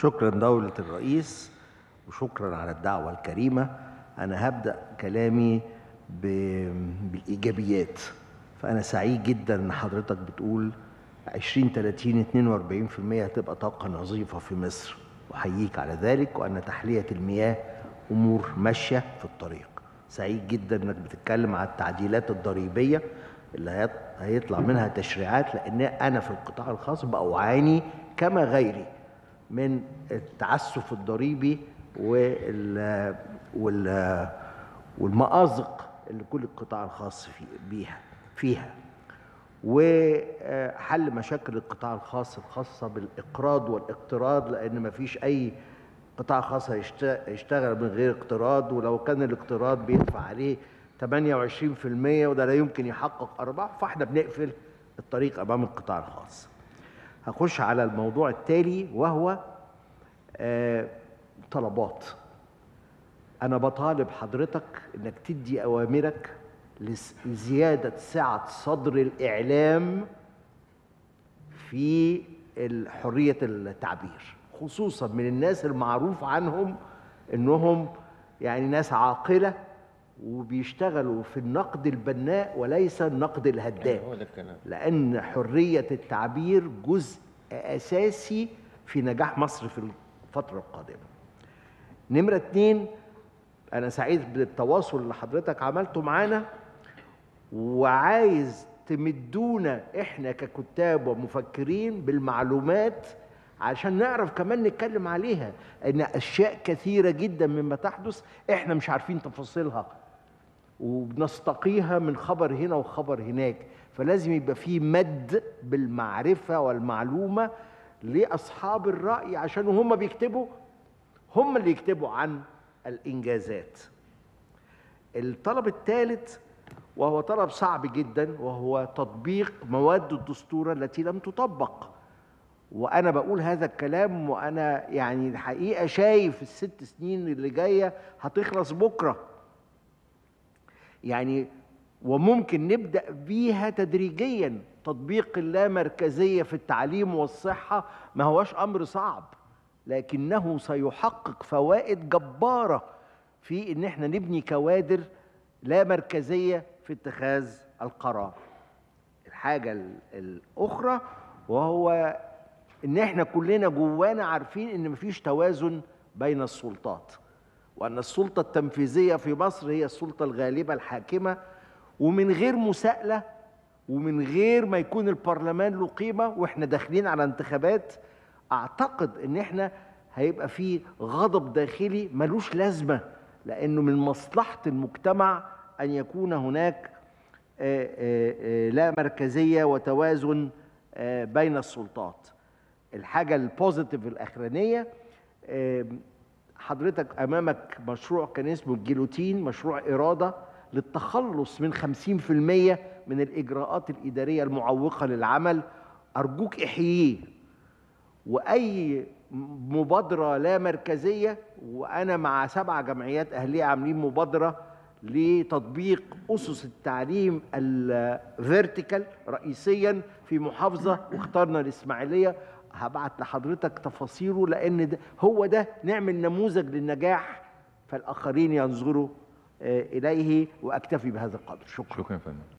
شكرا دولة الرئيس وشكرا على الدعوة الكريمة أنا هبدأ كلامي ب- بالإيجابيات فأنا سعيد جدا إن حضرتك بتقول 20 30 42% هتبقى طاقة نظيفة في مصر وأحييك على ذلك وأن تحلية المياه أمور ماشية في الطريق سعيد جدا إنك بتتكلم على التعديلات الضريبية اللي هيط- هيطلع منها تشريعات لأن أنا في القطاع الخاص بأعاني كما غيري من التعسف الضريبي وال وال والمآزق اللي كل القطاع الخاص في بيها فيها وحل مشاكل القطاع الخاص الخاصة بالإقراض والاقتراض لأن ما فيش أي قطاع خاص هيشت- هيشتغل من غير اقتراض ولو كان الاقتراض بيدفع عليه 28% وده لا يمكن يحقق أرباح فاحنا بنقفل الطريق أمام القطاع الخاص هخش على الموضوع التالي وهو آه، طلبات أنا بطالب حضرتك إنك تدي أوامرك لس- لزيادة سعة صدر الإعلام في ال- حرية التعبير خصوصا من الناس المعروف عنهم إنهم يعني ناس عاقلة وبيشتغلوا في النقد البناء وليس النقد الهدام هو ده الكلام لأن حرية التعبير جزء أساسي في نجاح مصر في الفترة القادمة نمرة اتنين أنا سعيد بالتواصل اللي حضرتك عملته معانا وعايز تمدونا إحنا ككتاب ومفكرين بالمعلومات عشان نعرف كمان نتكلم عليها إن أشياء كثيرة جدا مما تحدث إحنا مش عارفين تفاصيلها وبنستقيها من خبر هنا وخبر هناك فلازم يبقى في مد بالمعرفة والمعلومة لأصحاب الرأي عشان هم بيكتبوا هم اللي يكتبوا عن الإنجازات الطلب الثالث وهو طلب صعب جدا وهو تطبيق مواد الدستور التي لم تطبق وانا بقول هذا الكلام وانا يعني الحقيقه شايف الست سنين اللي جايه هتخلص بكره يعني وممكن نبدا بيها تدريجيا تطبيق اللامركزيه في التعليم والصحه ما هوش امر صعب لكنه سيحقق فوائد جباره في ان احنا نبني كوادر لا مركزيه في اتخاذ القرار الحاجه ال- الاخرى وهو ان احنا كلنا جوانا عارفين ان مفيش توازن بين السلطات وان السلطه التنفيذيه في مصر هي السلطه الغالبه الحاكمه ومن غير مساءله ومن غير ما يكون البرلمان له قيمه واحنا داخلين على انتخابات اعتقد ان احنا هيبقى في غضب داخلي ملوش لازمه لانه من مصلحه المجتمع ان يكون هناك آه، آه، آه، لا مركزيه وتوازن آه، بين السلطات الحاجه البوزيتيف الاخرانيه آه، حضرتك امامك مشروع كان اسمه الجيلوتين مشروع اراده للتخلص من 50% من الاجراءات الاداريه المعوقه للعمل ارجوك احييه واي مبادره لا مركزيه وانا مع سبع جمعيات اهليه عاملين مبادره لتطبيق اسس التعليم الفيرتيكال رئيسيا في محافظه واخترنا الاسماعيليه هبعت لحضرتك تفاصيله لان ده هو ده نعمل نموذج للنجاح فالاخرين ينظروا آه، اليه واكتفي بهذا القدر شكرا شكرا يا فندم